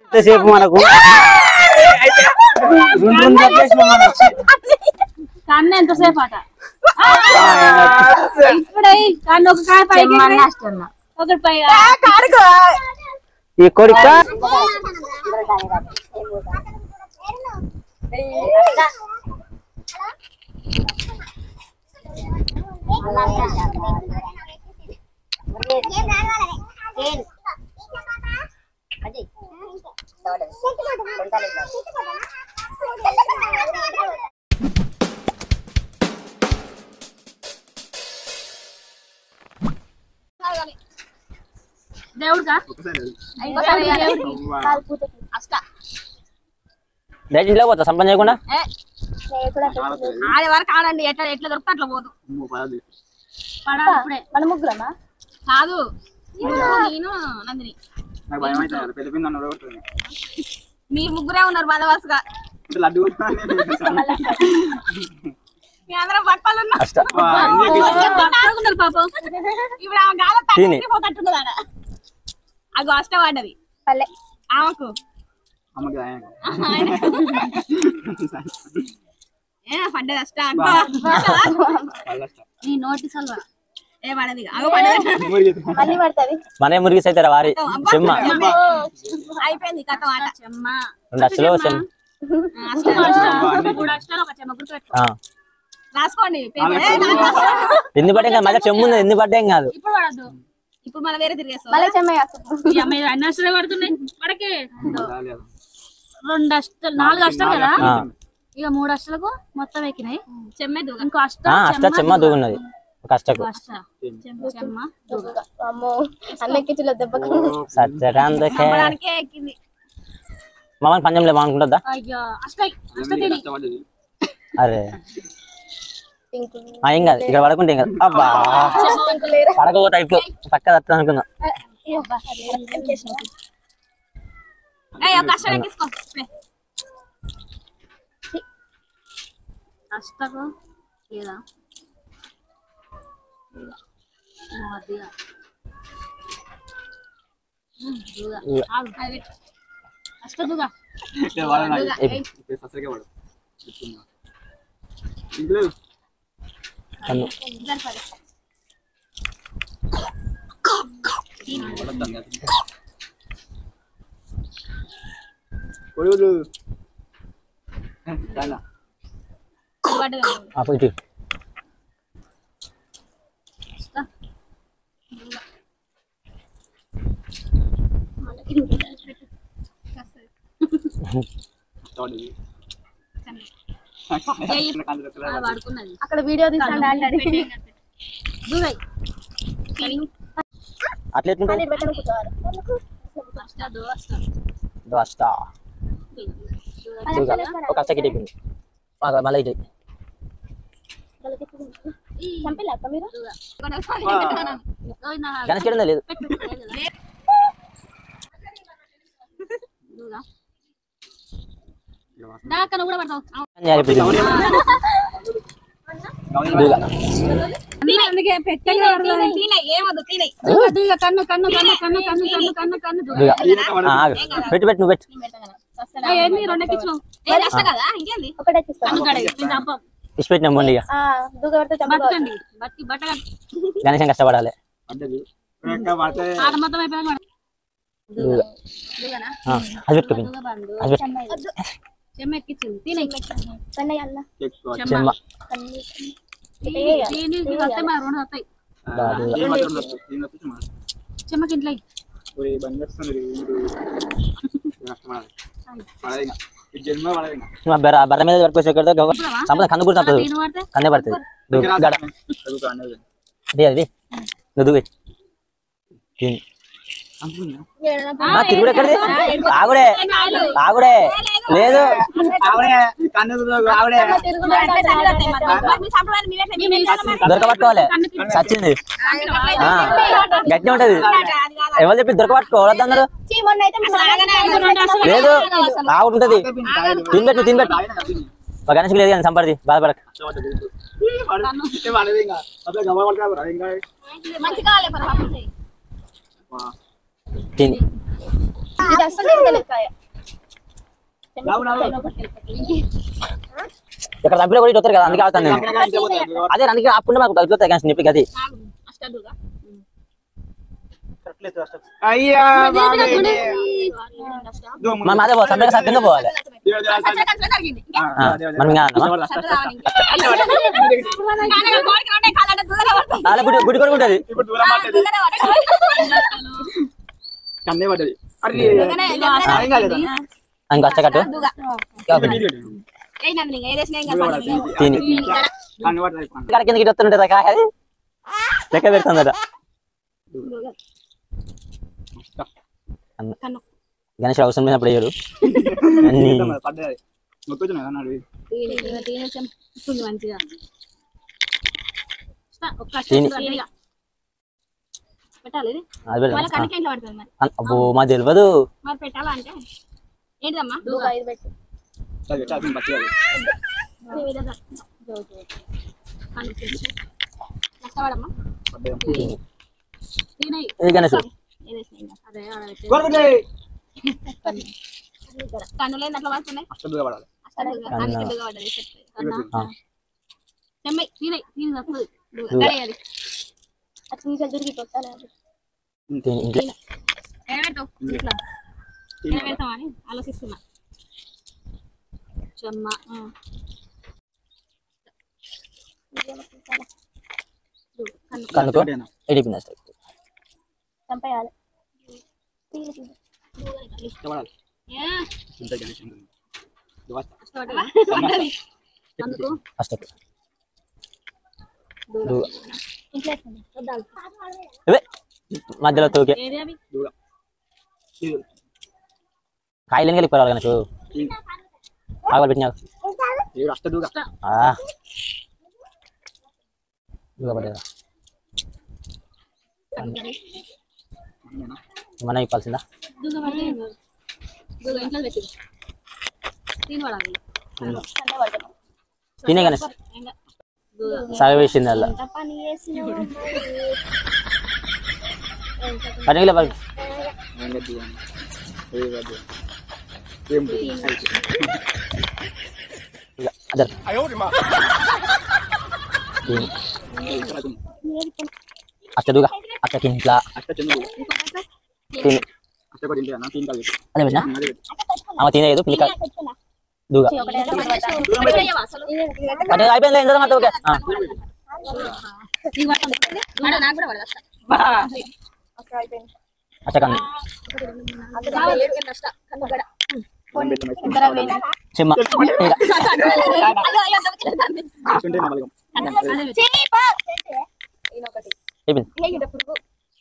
ఎంతసేపు మనకు రెండు రెండు చెప్పేసిన మనం కన్ను ఎంతసేపు అట ఇప్పుడే కన్ను ఒక కాయ పైకి ఎగిరి, ఒకటి పై ఈ కొడుక దేవుడుగా ఇంకోసారి దేవుడికి అష్ట డైరెక్ట్ ఇంట్లో పోతా సంపన్న చేయకుండా ఏ, ఆడే వరకు ఆడండి ఎట్లా ఎట్లా దొరికితే అట్లా పోదు పడా ఇప్పుడే మన ముగ్గురమా కాదు నువ్వు, నేను నందిని నాకు భయం అయితే పెద్ద పిన్న నన్ను ఓడగొడుతుంది. మీరు ముగ్గురే ఉన్నారు బందవాసుగా అంటే లడ్డు కూడా మీ అందరం పట్టాలు ఉన్నారు అష్ట ఆడుకున్నారు పాపం ఇప్పుడు ఆమె గాల తిని. పోతట్టున్నది ఆడ అగో అష్ట పడ్డది పల్లె ఆమెకు అమ్మకి ఆయన ఏ పడ్డది అష్ట అనుకో నీ నోటి సల్వా ఏ పడది అగో పడ్డది మళ్ళీ పడుతుంది మనే మురిగి సైతారా వారి చెమ్మ అయిపోయింది కథ ఆట చెమ్మ రెండు అసలు చెమ్మ మూడు అష్టాలు ఒక చెమ్మ గుర్తు పెట్టుకో ఆ. రాసుకోండి పేపర్. ఏ, నాకు రాసుకో. ఎన్ని పడ్డాం కాదు మళ్ళీ చెమ్ము ఉంది ఎన్ని పడ్డాం కాదు ఇప్పుడు పడద్దు ఇప్పుడు మనం వేరే తిరిగేస్తాం మళ్ళీ చెమ్మయ్య ఈ అమ్మాయి అన్ని అష్టాలు పడుతున్నాయి పడకే రెండు అష్టాలు నాలుగు అష్టాలు కదా ఆ. ఇక మూడు అష్టాలకు మొత్తం ఎక్కినాయి చెమ్మే దూగ ఇంకో అష్ట ఆ, అష్ట చెమ్మ దూగున్నది ఒక అష్టకు అష్ట చెమ్మ చెమ్మ అమ్మో అన్నకి చిల్ల దెబ్బకు సత్యకాంతకే చంపడానికే ఎక్కింది మామని పంజంలో బాగుంటుందా అయ్యో అష్ట అష్ట తిని అరే పింకు ఆ, ఏం కాదు ఇక్కడ పడకుంటే ఏం కాదు అబ్బా పడకపోతే అయిపో పక్క తత్తా అనుకున్నా ఏయ్, ఒక అష్ట ఎక్కించుకో ఇప్పుడే. అష్టకు లేదా మధ్య ఆగు, అది పెట్టు. అష్ట దూగా దూగా ఏయ్. ససరిగా వాడు చెప్తున్నా ఇంట్లో కన్ను సరిపడే. కొడుకులు చాలా పడ్డది. ఆ, పోయి ఇటు. అష్ట. దూగా. ఏయ్. ఆ, వాడుకున్నది అక్కడ వీడియో తీసాను ఆల్రెడీ దూగాయి అట్లా ఎట్లుంటుంది పెట్టను కూర్చోవాలి అష్ట దో అష్ట దో అష్ట దూగా. ఒక అష్టకి ఇటు అయిపోయింది. ఆ, మళ్ళీ ఇటు చంపలేక మీరు గణేష్ కింద లేదు నాకన్నా కూడా పడతావు చేయాలి ఇప్పుడు ఇది. దూగా. అందుకే పెట్టగా ఏమదు తినై దూగ కన్ను కన్ను కన్ను కన్ను కన్ను కన్ను కన్ను కన్ను దూగ దూగా. ఆ, ఆగు. పెట్టు పెట్టు నువ్వు పెట్టు ఏంది రెండు ఎక్కించు ఏ కష్టం కదా ఇంకేంది ఒకటే తీసుకో కన్ను కడ నేను చంపం ఇచ్చి పెట్టిన మొండి ఇక ఆ, దూగ పెడితే చంపదు బతకండి బతికి బట్ట గణేశం కష్టపడాలి పడ్డది పడితే ఆట మొత్తం అయిపోయాక దూగా. దూగనా ఆ, అది పెట్టుకో దూగ బండు అది పెట్టు చెమ్మ ఎక్కించింది తినై కన్నయ్య అన్న ఎక్కువ చెమ్మ తిని వస్తాయి మా రెండు వస్తాయి దా, దూగా. ఏం మాత్రం ఉండదు. దీని తప్పించి మనం. చెమ్మకి ఇంట్లో ఒరే, బండి వస్తుంది రే, వీడు. కష్టపడాలి. పడదు ఇంకా. ఈ జన్మ పడదు ఇంకా. మా బెర్ర బర్ర మీద పట్టుకొచ్చి ఎక్కడ సంపద కన్ను కూడా తప్పదు తిని పడితే కన్నే పడుతుంది దూగా. గడ చదువుకో అనేది. అది అది నువ్వు దూగా. తిని. అనుకున్నా. ఆ, తిరుగుడు ఎక్కడిది ఆగుడే ఆగుడే లేదు ఆవిడే కన్ను చదువుకో, ఆవిడే దొరకబట్టుకోవాలి సచ్చింది ఆ, గట్టి ఉంటది ఎవరు చెప్పి దొరకబట్టుకో వద్దన్నారు మొన్న అయితే మా నాన్న లేదు ఆగుంటది తినబెట్టు తినబెట్టు ఒక గణేష్కి లేదు కానీ సంపడిది బాధపడక పడదు. పడదు ఇంకా. అసలు గవ్వ పడతావు రా, ఇంకా. మంచి కావాలి వా. తిని ఇది అసలు తింటలేదు కాయ రావు రావు ఇక్కడ చంపిన కూడా ఇటు వస్తారు కదా అందుకే అవుతాను నేను అదే అందుకే అప్పుడు మాకు తగ్గుతాయి కానీ చెప్పి అది అష్టదుగా అయ్యా బాగైంది. దో ముందు. మనం అదే పో చంపిన సార్ కింద పోవాలి దేవ, దేవ, అట్లా అట్లా జరిగింది ఆ, మనం ఇంకా అన్నామా? అట్లా రావాలి ఇంకా. నాన్నగారు కోడికి ఉంటే కాళ్ళంటే దూరం పడతాయి. అలా గుడి గుడి కూడా ఉంటుంది ఇప్పుడు దూరం పడ్డది దూరం పడతాయి. కన్నే పడ్డది అరే దూరనే, దూరనే. ఏం కాలేదు ఇంకా వచ్చకట్టు దూగా. ఏయ్ నందిని, ఇంకా ఏదేసినా ఇంకా పడదు. తిని కన్ను పడ్డది ఇక్కడ కింద గిట్ వస్తుంటుంది కాయ అది లెక్క పెడుతుందట కన్ను. గణేష్ అవసరం లేనప్పుడు వేయరు అన్ని పడ్డది నొక్కుతున్నాయి అన్నాడు తిని, తిని, తిని చెంపుతుంది మంచిగా ఇస్తా, ఒక్క తిని. అష్టం గట్టిగా. పెట్టాలి ఇది అది పెడదాం. వాళ్ళ కనుక ఇంట్లో పడుతుంది మరి అన్- అబ్బో మా తెలియదు మరి పెట్టాలా అంటే ఏంటిదమ్మా దూగ ఇది పెట్టు అది పెట్టాల్సింది పచ్చి అది. కష్టపడమ్మా పడ్డది. తినయి ఇది గణేష్ ఏదేసినా ఇంకా. అదే ఆడ పెట్టు. కొరకులే. కన్నులు ఏంది అట్లా పడుతున్నాయి అష్టదుగా పడాలి అసలు కన్ను పెద్దగా పడ్డది చెప్తే. కన్నా ఆ. చెమ్మై తినయి తిని తప్పదు దూగ. కడియాలి అటు నుంచి తిరిగి కొట్టాలి తిని ఇంట్లో ఏడబెడతావు ఇట్లా ఏడబెడతామని ఆలోచిస్తున్నా చెమ్మ ఆ. దూగ. కన్ను కన్నుకో ఎడిపోయింది అసలు చంపేయాలి తీగ తీగ. ఇష్టపడాలి ఏ, ఇంత గణేష్ ఉంటుంది. దువా. కష్టపడ్డావా? పడ్డది. అందుకు ఫస్ట్ దూగ. ఇంట్లో వేసుకోండి. వద్దాలు. ఇవే మధ్యలో తోకే ఏది అవి దువా. ఇది. కాయలు ఎన్ని కలిపి గణేష్ ఇది. ఆగలు పెట్టినావు ఇది అష్టదుగా ఆ. ఇదిగో పడ్డదా మనం ఇప్పాల్సిందా దూగ పడితే దూగ ఇంట్లో పెట్టి తిని పడాలి సన్న పడతాను. తినే గణేష్ ఇంకా దూగ సగం వేసింది అలా ఎంత పని చేసినావు పన్నెండు పది ఏం లేదు దువా. ఏది కాదు. ఏం లేదు. అదే తిని ఇక్కడ తిను. అచ్చదుగా అచ్చకి ఇంట్లో అష్ట చెందు తిని అష్ట కూడా ఇంటి అన్న తిని కాదు అదే పెట్టినా అదే పెట్టు. ఆమె తినేది పిల్లిక దూగా దూరం పెట్టు. అసలు అంటే అయిపోయింది ఎంత మాత్రం ఓకే ఆ. నీకు పడుతుంది పడ, నాకు కూడా పడదు అసలు. అయిపోయింది అచ్చ కన్ను కావాలి, ఏడు కష్ట కన్ను గడ. దూరం పెట్టు మరి. ఎంతరా పోయినా చిమ్మ ఇక అయ్యో, అయ్యో, దొరికింది. అట్టుంటే నమ్మకం. అదే పెట్టు. ఈయనొకటి అయిపోయింది ఈయన పురుగు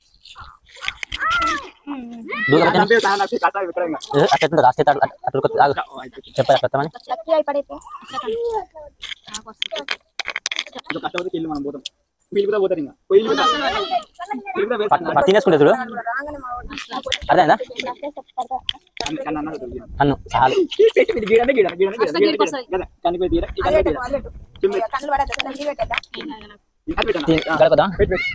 దూగా పెట్టినా అంటే చాలా నాకు కథ విక్రయంగా. అట్లా ఎట్లుంటుంది అట్లా ఎట్లా అట్లా అట్లా ఆగు. ఓ, అయిపోయింది. చెప్పాలి అట్లా వస్తామని లక్కీ అయిపడైతే నాకు వస్తుంది. ఇంకా కష్టపడితే ఇల్లు మనం పోతాం వీళ్ళు కూడా పోతారు ఇంకా పోయి వీళ్ళు కూడా వీళ్ళు కూడా వేస్తారు ప- ప- తినేసుకుంటే చూడు అర్థమైందా కన్ను- కన్ను అన్నది దొరికింది. కన్ను చాలు పెట్టి మీరు గీడండి, గీడండి, గీడండి, గీడండి, గీడండి, గీడండి. కదా, కన్ను పోయి తీయరా, ఈ కన్ను పోయి తీయరా. చిమ్మి. కళ్ళు పడద్దు కళ్ళు పెట్టద్దా అది పెట్టనా? తిని గడపదా పెట్టు, పెట్టు.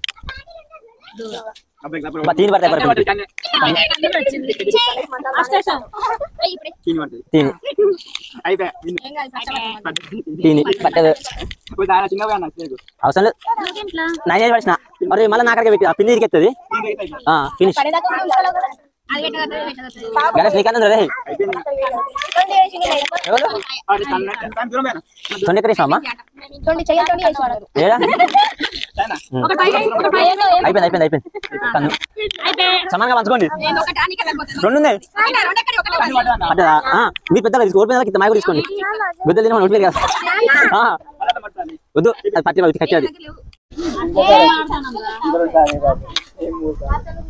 అబ్బాయి, అబ్బాయి, బా, తిని పడతాయి, కన్ను పడతాయి. కన్ను. కన్ను వచ్చింది. అష్టేషం. ఏయ్, ఇప్పుడే. తిని పడుతుంది. తిని అయిపోయా. ఇన్ని. ఏం కాదు, కష్టపడమని. పడ్డది. తిని పట్టదు పోయి చాలా చిన్నగా అన్న స్నేహితు. అవసరం లేదు ఇంట్లో. నైన్ ఏజ్ పడిచిన మరి మళ్ళీ నాకడికి పెట్టి ఆ పిన్ని ఇరికెత్తది ఫినిష్ పడేదాకా ఉండాలి కదా. అది పెట్టగలుగుతుంది, పెట్టగలుగుతుంది. గణేష్ నీకన్నా రే అయిపోయింది. రెండు వేసి నేను వేయను. ఎవరు అది కన్ను- కన్ను దూరం పోయినా. తొండి ఎక్కడ ఇస్తామా రెండు చెయ్యి రెండు వేసి ఉన్నారు. ఏడా చాయనా? ఒకటి పైన, ఒకటి పైన. అయిపోయింది అయిపోయింది అయిపోయింది కన్ను అయిపోయి. సమానంగా పంచుకోండి నేను ఒకటి ఆనికే వెళ్ళిపోతాను. రెండు ఉన్నాయి ఒకటే, రెండెక్కడి, ఒకటే పడి. అంటే మీ పెద్దలు తీసుకో ఓడిపోయిన వాళ్ళకి ఇంత మాయ కూడా తీసుకోండి పెద్దలు తిన ఓడిపోయారు కదా ఆ, అలా పడుతుంది. వద్దు అది పట్టి అది కట్టేది లేవు. ఇద్దరు ఉంటారు, ఏ బాబు. ఏం ఊరుకా.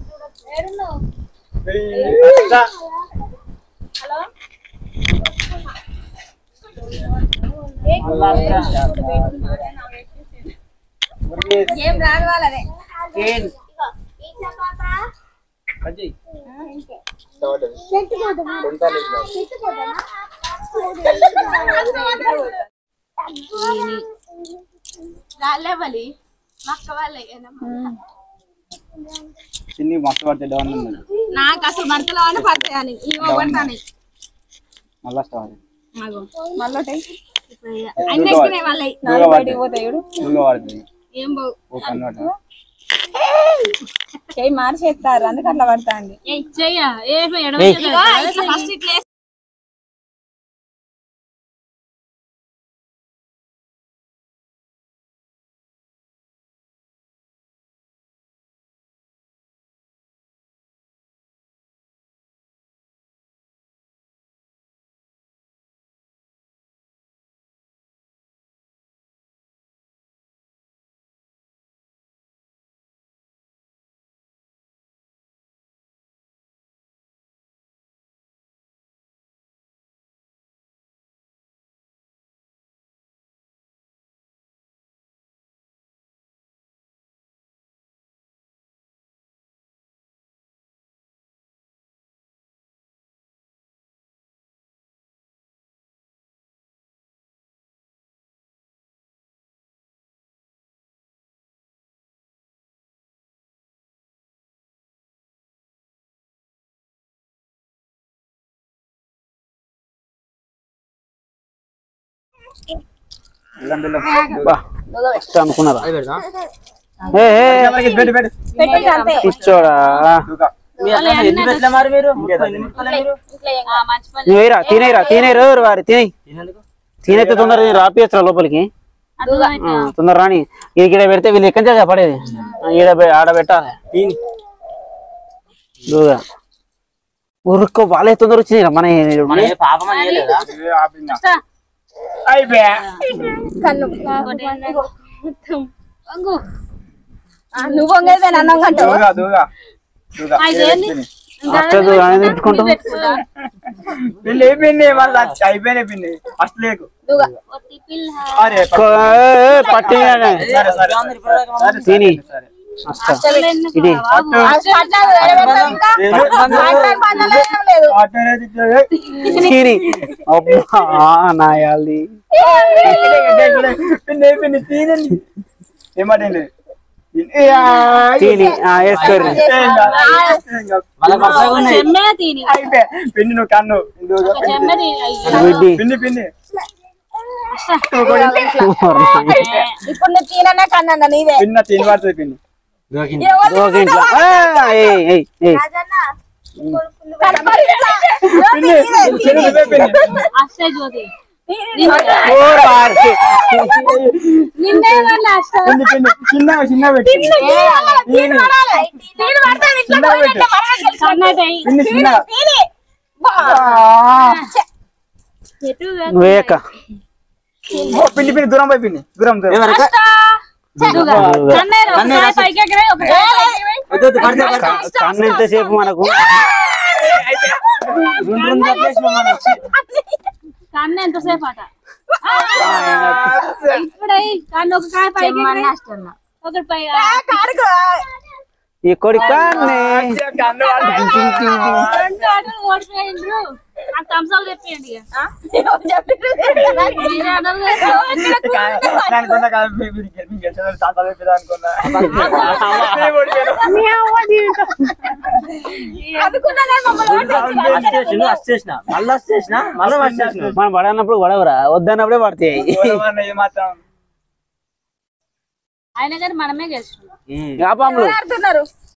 ఏయ్, రా. అల్లా రా. మురుగేష్. ఏం రాదు వాళ్ళదే కేన్. కజ్జి. తోటది. ఉంటాలి ఇక్కడ. రాలే బలి మక్క వాళ్ళే చిన్ని మస్తు పడితే డౌన్ ఉన్నది నాకు అసలు భర్తలు అని పడతాయని ఇవో పడతాని మళ్ళా స్టార్ మళ్ళీ అన్ని ఇస్తున్నాయి వాళ్ళవి దూగా పడుతుంది దూగా పడుతుంది ఏం బావు ఓ కన్వర్ట్ చేయి మార్చేస్తారు అందుకు అట్లా పడతాండి ఫస్ట్ ఇట్లా వేసి అనుకున్నారా అది పెడదాం ఏ, ఏ, పెట్టు పెట్టు పెట్టండి అంతే పిచ్చోడా దూగా మీరు అట్లా ఎన్ని పెట్టలే మరి మీరు ఎన్ని ముక్కలే మీరు నువ్వు వేయరా తినేరా తినేరు ఎవరు వారి తినే తినేందుకు? తినైతే తొందర నేను రాపిస్తా లోపలికి ఆ, తొందర రాని ఇక్కడ పెడితే వీళ్ళు ఎక్కడి నుంచి పడేది ఆ, ఈడ పె- ఆడ పెట్టాలి తిని. దూగా ఉరుక్కో వాళ్ళే తొందర వచ్చింది మన మన ఏ పాపం అని చేయలేదా ఏ ఆపిందా అయిపోయా ఆ, నువ్వు వంగేదే నన్ను వంగంటావు దూగా దూగా దూగా అచ్చదు అనేది పెట్టుకుంటాం పిల్లి ఏ పిన్ని మళ్ళీ అయిపోయినాయి పిన్ని ఫస్ట్ లేకు అరే కో- ఏ, పట్టి సరే సరే సరే తిని సరే వస్తా ఇది లేదు ఆటోనే తిట్టాడు. తిని అబ్బా నాయాలి పిన్ని పిన్ని తినండి ఏమాటండి తిని ఆ, వేసుకోర్రి మన వరుసగా ఉన్నాయి అయిపోయా పిన్ని నువ్వు కన్ను ఇదిగో పిన్ని. గుడ్డి పిన్ని పిన్ని ఇప్పుడు నువ్వు తినన్నా కన్నా నీదే పిన్న తిని పడుతుంది పిన్ని దోకింది. ఒక ఇంట్లో ఆ, ఏయ్, ఏయ్, ఏయ్. పిన్ని చిన్న నువ్వే పిన్ని ఓ, వారి. పిన్ని పిన్ని చిన్న చిన్న పెట్టి చిన్న పెట్టు పిన్ని చిన్న నువ్వే అక్క ఓ, పిన్ని పిన్ని దూరం పోయి పిన్ని దూరం దూరం ఎవరికి? కన్నే రాసు. వద్దు, వద్దు, పడితే పడితే. కన్ను ఎంతసేపు మనకు రెండు రెండు కట్టేసినాం మనం. కన్ను ఎంతసేపు అట ఇప్పుడే కన్ను ఒక కాయ పైకి ఎగిరి, ఒకటి పై ఈ కొడి కన్నే కన్ను పడుతుంది. రెండు ఆటలు ఓడిపోయిండ్రు నాకు థమ్స్అప్ తెప్పియండి ఇక. మీరే అన్నారు కదా. అనుకున్నా కదా మీ- మీరు గె- మీరు గెలిచేదాన్ని చాలా చెప్పేదా అనుకున్నా మేము ఓడిపోయాం. అస్ట్ చేసిన, అస్ట్ చేసిన. మళ్ళా అస్ట్ చేసిన, మళ్ళా అస్ట్ చేసిన. మనం పడన్నప్పుడు పడవరా వద్దన్నప్పుడే పడతాయి ఓడమన్నా ఏమాత్రం అయినా కానీ మనమే గెలుస్తున్నాం ఉమ్. వ్యాపారంలో ఆడుతున్నారు